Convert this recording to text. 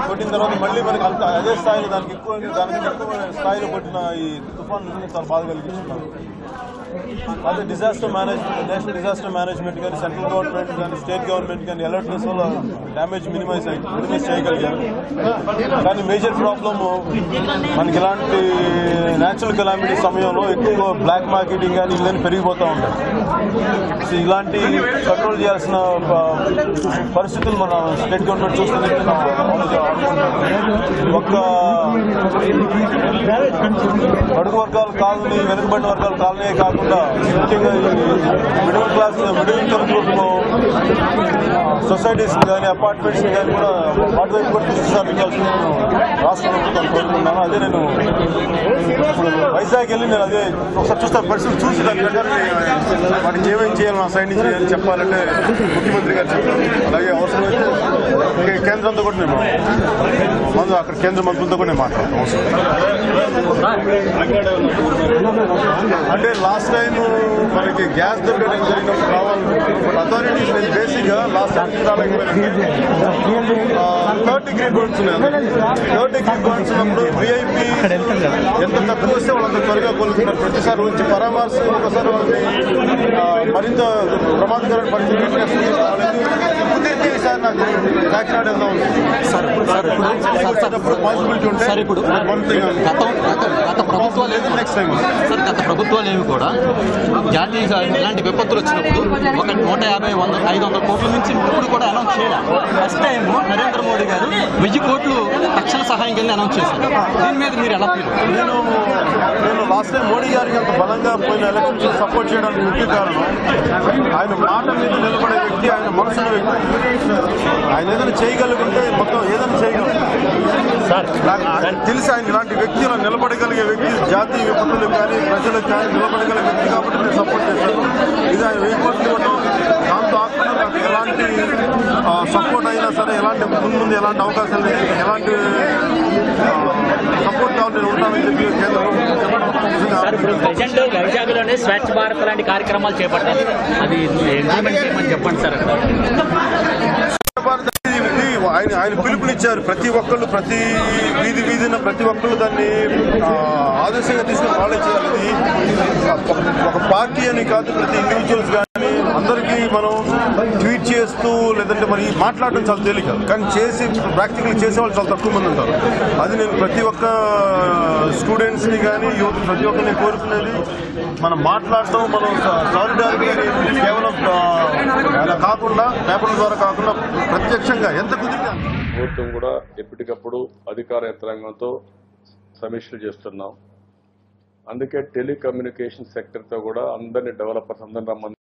కొట్టిన తర్వాత మళ్ళీ మనకి అంత అదే స్థాయిలో దానికి ఎక్కువ దానికి ఎక్కువ స్థాయిలో కొట్టిన ఈ తుఫాన్ నిజంగా చాలా బాధ కలిగిస్తున్నారు అదే disaster management national disaster management కానీ సెంట్రల్ గవర్నమెంట్ కానీ స్టేట్ గవర్నమెంట్ కానీ అలర్ట్నెస్ వల్ల డ్యామేజ్ మినిమైజ్ మినిమైజ్ చేయగలిగారు కానీ మేజర్ ప్రాబ్లమ్ మనకి ఇలాంటి న్యాచురల్ కెలామిటీ సమయంలో ఎక్కువ బ్లాక్ మార్కెటింగ్ కానీ ఇవన్నీ పెరిగిపోతూ ఉంటాయి సో ఇలాంటి కంట్రోల్ చేయాల్సిన ప- పరిస్థితులు మన స్టేట్ గవర్నమెంట్ చూస్తుంది ఒక్క అడుగు వర్గాల కాలనీ వెనుకబడిన వర్గాల కాలనీ కాకుండా ముఖ్యంగా ఈ middle class middle income group societies కానీ అపార్ట్మెంట్స్ కానీ కూడా వాటి వైపు కూడా దృష్టి సారించాల్సిన రాష్ట్ర ప్రభుత్వం కోరుకుంటున్నాను అదే నేను ఇప్పుడు వైజాగ్ వెళ్ళి నేను అదే ఒకసారి చూస్తాను పరిస్థితి చూసి దాని ప్రకారం నేను వాటికి ఏమేం చేయాలి నా సైడ్ నుంచి అని చెప్పాలంటే ముఖ్యమంత్రి గారు చెప్పారు అలాగే అవసరమైతే ఇంకా కేంద్రంతో కూడా నేను మందు అక్కడ కేంద్ర మంత్రులతో కూడా నేను మాట్లాడతాను అవసరం అంటే లాస్ట్ టైం మనకి గ్యాస్ దొరకడం జరిగినప్పుడు రావాలి బట్ అథారిటీస్ నేను బేసిక్ గా last time third degree birds ఉన్నాయి థర్డ్ డిగ్రీ బర్డ్స్ ఉన్నప్పుడు విఐపి ఎంత తక్కువ వస్తే వాళ్ళంత త్వరగా కోలుకున్నారు ప్రతిసారి వచ్చి పరామర్శ ఒకసారి వాళ్ళని ఆ, మరింత ప్రమాదకరమైన పరిస్థితి కుదిరితే ఈసారి నాకు కాకినాడ వెళ్దాం సార్ సార్ ఇప్పుడు సార్ సార్ పాసిబిలిటీ ఉంటే సార్ ఇప్పుడు వన్ థింగ్ గతం గత గత ప్రభుత్వాలు ఏమి నెక్స్ట్ టైం సార్ గత ప్రభుత్వాలు ఏమి కూడా జాతీయ ఇలాంటి విపత్తులు వచ్చినప్పుడు ఒక నూట యాభై వంద ఐదు వందల కోట్ల నుంచి ఇప్పుడు కూడా అనౌన్స్ చేయాలి ఫస్ట్ టైం నరేంద్ర మోడీ గారు వెయ్యి కోట్లు తక్షణ సహాయం కింద అనౌన్స్ చేశారు దీని మీద మీరు ఎలా ఫీల్ నేను నేను లాస్ట్ టైం మోడీ గారికి అంత బలంగా పోయిన ఎలక్షన్స్ సపోర్ట్ చేయడానికి ముఖ్య కారణం ఆయన మాట మీద నిలబడే వ్యక్తి ఆయన మనసున్న వ్యక్తి ఆయన ఏదైనా చేయగలుగుంటే మొత్తం ఏదైనా చేయగలరు నాకు ఆయన తెలిసి ఆయన ఇలాంటి వ్యక్తి ఇలా నిలబడగలిగే వ్యక్తి జాతీయ విపత్తులు కానీ ప్రజలకు కానీ నిలబడగలిగే వ్యక్తి కాబట్టి నేను సపోర్ట్ చేశాను ఇది ఆయన వెయ్యి కోట్లు ఇవ్వడం దాంతో ఆకుండా నాకు ఎలాంటి సపోర్ట్ అయినా సరే ఎలాంటి ముందు ముందు ఎలాంటి అవకాశాలు లేవు, ఎలాంటి సపోర్ట్ కావాలి నేను ఉంటానని చెప్పి కేంద్ర ప్రభుత్వం సార్ ఇప్పుడు చెప్పడం ప్రజెంట్ వైజాగ్ లోనే స్వచ్ఛ భారత్ లాంటి కార్యక్రమాలు చేపట్టారు అది ఇంప్లిమెంట్ చేయమని చెప్పండి సార్ అక్కడ భారత్ అనేది ఇది ఆయన ఆయన పిలుపునిచ్చారు ప్రతి ఒక్కళ్ళు ప్రతి వీధి వీధిన ప్రతి ఒక్కళ్ళు దాన్ని ఆ, ఆదర్శంగా తీసుకుని వాళ్ళే చేయాలి ఇది ఒక- ఒక పార్టీ అని కాదు ప్రతి ఇండివిజువల్స్ కానీ అందరికీ మనం ట్వీట్ చేస్తూ లేదంటే మరి మాట్లాడడం చాలా తేలిక కానీ చేసి ప్రాక్టికల్ చేసే వాళ్ళు చాలా తక్కువ మంది ఉంటారు అది నేను ప్రతి ఒక్క స్టూడెంట్స్ ని కానీ యూత్ ప్రతి ఒక్కరిని కోరుకునేది మనం మాట్లాడటం మనం సాలిడారిటీ కేవలం ఆ, ఇలా కాకుండా పేపర్ల ద్వారా కాకుండా ప్రత్యక్షంగా ఎంత కుదిరితే అంత. ప్రభుత్వం కూడా ఎప్పటికప్పుడు అధికార యంత్రాంగంతో సమీక్షలు చేస్తున్నాం అందుకే టెలికమ్యూనికేషన్ సెక్టర్తో కూడా అందరినీ డెవలపర్స్ అందరిని రమ్మని